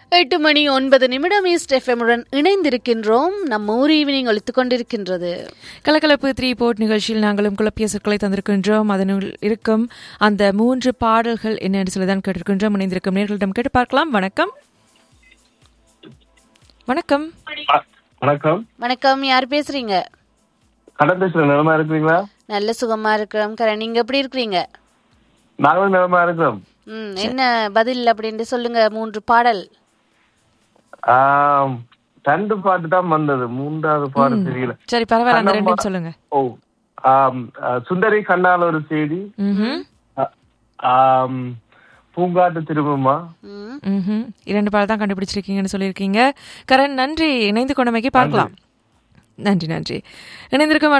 எட்டு மணி ஒன்பது நிமிடம் ஈஸ்ட் எஃப்எம்முடன் இணைந்திருக்கின்றோம் நம்ம ஊர் ஈவினிங் ஒழித்துக் கொண்டிருக்கின்றது கலகலப்பு த்ரீ போர்ட் நிகழ்ச்சியில் நாங்களும் குழப்பிய சொற்களை தந்திருக்கின்றோம் அதனுள் இருக்கும் அந்த மூன்று பாடல்கள் என்னென்று சொல்லிதான் கேட்டிருக்கின்றோம் இணைந்திருக்கும் நேர்களிடம் கேட்டு பார்க்கலாம் வணக்கம் வணக்கம் வணக்கம் வணக்கம் யார் பேசுறீங்க கடன் பேசுற நிலமா இருக்கிறீங்களா நல்ல சுகமா இருக்கிறோம் கரண் நீங்க எப்படி இருக்கிறீங்க நாங்களும் நிலமா இருக்கிறோம் ம் என்ன பதில் அப்படின்னு சொல்லுங்க மூன்று பாடல் ஆம், ரெண்டு பாட்டு தான் வந்தது மூன்றாவது பாட்டு தெரியல சரி பரவாயில்ல அந்த ரெண்டையும் சொல்லுங்க ஓ ஆம், ஆ, சுந்தரி கண்ணால் ஒரு செய்தி ம்ஹும். ஆ- ஆம், பூங்காட்டு திரும்புமா ம் ம்ஹும். இரண்டு பாடல் தான் கண்டுபிடிச்சிருக்கீங்கன்னு சொல்லியிருக்கீங்க கரண் நன்றி இணைந்து கொண்டமைக்கு பார்க்கலாம் நன்றி நன்றி இணைந்திருக்கும்